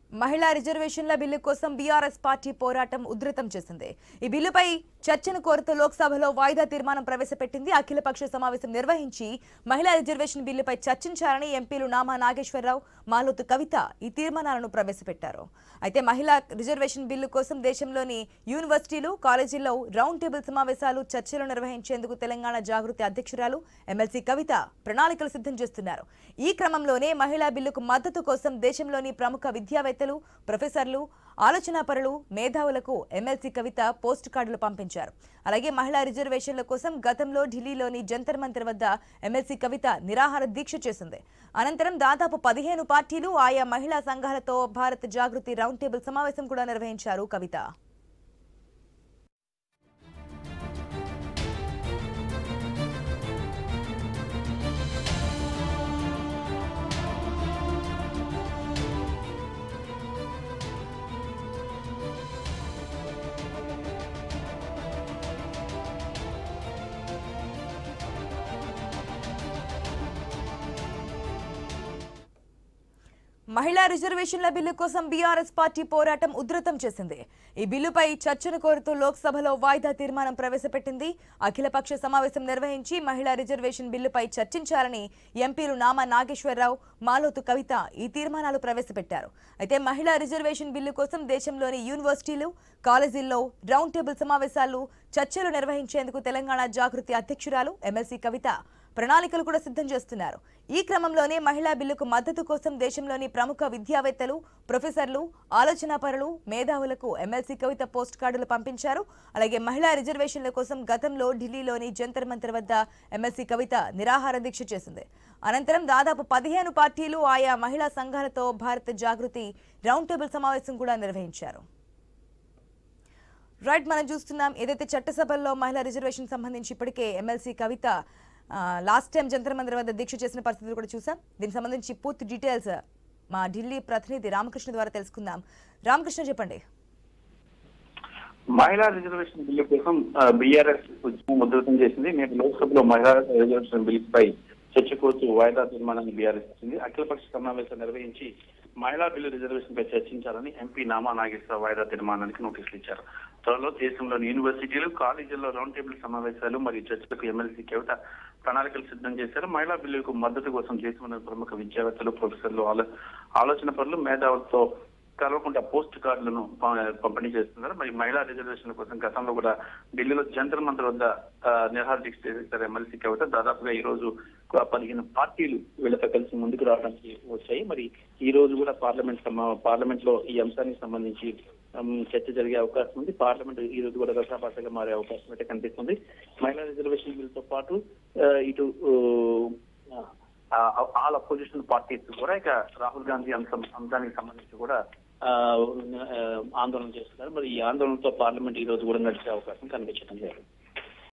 మహిళా రిజర్వేషన్ల బిల్లు కోసం బీఆర్ఎస్ పార్టీ పోరాటం ఉధృతం చేసింది ఈ బిల్లుపై చర్చను కోరుతూ లోక్సభలో వాయిదా తీర్మానం ప్రవేశపెట్టింది అఖిలపక్ష సమావేశం నిర్వహించి మహిళా రిజర్వేషన్ బిల్లుపై చర్చించాలని ఎంపీలు నామా నాగేశ్వరరావు మాలోతు కవిత ఈ తీర్మానాలను ప్రవేశపెట్టారు అయితే మహిళా రిజర్వేషన్ బిల్లు కోసం దేశంలోని యూనివర్సిటీలు కాలేజీల్లో రౌండ్ టేబుల్ సమావేశాలు చర్చలు నిర్వహించేందుకు తెలంగాణ జాగృతి అధ్యక్షురాలు ఎమ్మెల్సీ కవిత ప్రణాళికలు సిద్ధం చేస్తున్నారు ఈ క్రమంలోనే మహిళా బిల్లుకు మద్దతు కోసం దేశంలోని ప్రముఖ విద్యావేత్తలు ప్రొఫెసర్లు ఆలోచనాపరులు మేధావులకు ఎమ్మెల్సీ కవిత పోస్ట్ కార్డులు పంపించారు అలాగే మహిళా రిజర్వేషన్ల కోసం గతంలో ఢిల్లీలోని జంతర్ మంతర్ వద్ద ఎమ్మెల్సీ కవిత నిరాహార దీక్ష చేసింది అనంతరం దాదాపు పదిహేను పార్టీలు ఆయా మహిళా సంఘాలతో భారత్ జాగృతి రౌండ్ టేబుల్ సమావేశం కూడా నిర్వహించారు కవిత మహిళా రిజర్వేషన్ల బిల్లు కోసం బీఆర్ఎస్ పార్టీ పోరాటం ఉధృతం చేసింది ఈ బిల్లుపై చర్చను కోరుతూ లోక్సభలో వాయిదా తీర్మానం ప్రవేశపెట్టింది అఖిలపక్ష సమావేశం నిర్వహించి మహిళా రిజర్వేషన్ బిల్లుపై చర్చించాలని ఎంపీలు నామా నాగేశ్వరరావు మాలోతు కవిత ఈ తీర్మానాలు ప్రవేశపెట్టారు అయితే మహిళా రిజర్వేషన్ బిల్లు కోసం దేశంలోని యూనివర్సిటీలు కాలేజీల్లో రౌండ్ టేబుల్ సమావేశాలు చర్చలు నిర్వహించేందుకు తెలంగాణ జాగృతి అధ్యక్షురాలు ఎమ్మెల్సీ కవిత ప్రణాళికలు కూడా సిద్ధం చేస్తున్నారు ఈ క్రమంలోనే మహిళా బిల్లుకు మద్దతు కోసం దేశంలోని ప్రముఖ విద్యావేత్తలు ప్రొఫెసర్లు ఆలోచనాపరులు మేధావులకు ఎమ్మెల్సీ కవిత పోస్ట్ కార్డులు పంపించారు అలాగే మహిళా రిజర్వేషన్ల కోసం గతంలో ఢిల్లీలోని జంతర్ మంతర్ వద్ద ఎమ్మెల్సీ కవిత నిరాహార దీక్ష చేసింది అనంతరం దాదాపు పదిహేను పార్టీలు ఆయా మహిళా సంఘాలతో భారత జాగృతి రౌండ్ టేబుల్ సమావేశం కూడా నిర్వహించారు రైట్ మనం చూస్తున్నాం ఏదైతే చట్టసభల్లో మహిళా రిజర్వేషన్ సంబంధించి ఇప్పటికే ఎమ్మెల్సీ కవిత ఆ, లాస్ట్ టైం జంతర్ మందిర్ వద్ద దీక్ష చేసిన పరిస్థితులు కూడా చూసాం దీనికి సంబంధించి పూర్తి డీటెయిల్స్ మా ఢిల్లీ ప్రతినిధి రామకృష్ణ ద్వారా తెలుసుకుందాం రామకృష్ణ చెప్పండి మహిళా రిజర్వేషన్ బిల్లు కోసం బీఆర్ఎస్ ఉద్యమం ఉధృతం చేసింది నేడు లోక్సభలో మహిళా రిజర్వేషన్ బిల్లుపై చర్చ కోరుతూ వాయిదా తీర్మానాన్ని బీఆర్ఎస్ ఇచ్చింది అఖిలపక్ష సమావేశం నిర్వహించి మహిళా బిల్లు రిజర్వేషన్ పై చర్చించాలని ఎంపీ నామా నాగేశ్వర వాయిదా తీర్మానానికి నోటీసులు ఇచ్చారు త్వరలో దేశంలోని యూనివర్సిటీలు కాలేజీల్లో రౌండ్ టేబుల్ సమావేశాలు మరియు చర్చలకు ఎమ్మెల్సీ కేవట ప్రణాళికలు సిద్ధం చేశారు మహిళా బిల్లుకు మద్దతు కోసం దేశంలోని ప్రముఖ విద్యావేత్తలు ప్రొఫెసర్లు ఆలో- ఆలోచన పనులు మేధావులతో కలవకుండా పోస్ట్ కార్డులను ప- పంపిణీ చేస్తున్నారు మరి మహిళా రిజర్వేషన్ల కోసం గతంలో కూడా ఢిల్లీలో జంతర్ మంతర్ వద్ద ఆ, నిరహార దీక్ష చేశారు ఎమ్మెల్సీ కవిత దాదాపుగా ఈ రోజు ఒక పదిహేను పార్టీలు వీళ్ళతో కలిసి ముందుకు రావడానికి వచ్చాయి మరి ఈ రోజు కూడా పార్లమెంట్ సమా- పార్లమెంట్ లో ఈ అంశానికి సంబంధించి ఉమ్, చర్చ జరిగే అవకాశం ఉంది పార్లమెంట్ ఈ రోజు కూడా రసాపాసగా మారే అవకాశం అయితే కనిపిస్తుంది మహిళా రిజర్వేషన్ బిల్ తో పాటు ఆ, ఇటు ఆ, ఆల్ అపోజిషన్ పార్టీస్ కూడా ఇక రాహుల్ గాంధీ అంశం అంశానికి సంబంధించి కూడా ఆ, ఆ, ఆందోళన చేస్తున్నారు మరి ఈ ఆందోళనతో పార్లమెంట్ ఈ రోజు కూడా నడిచే అవకాశం కనిపించడం లేదు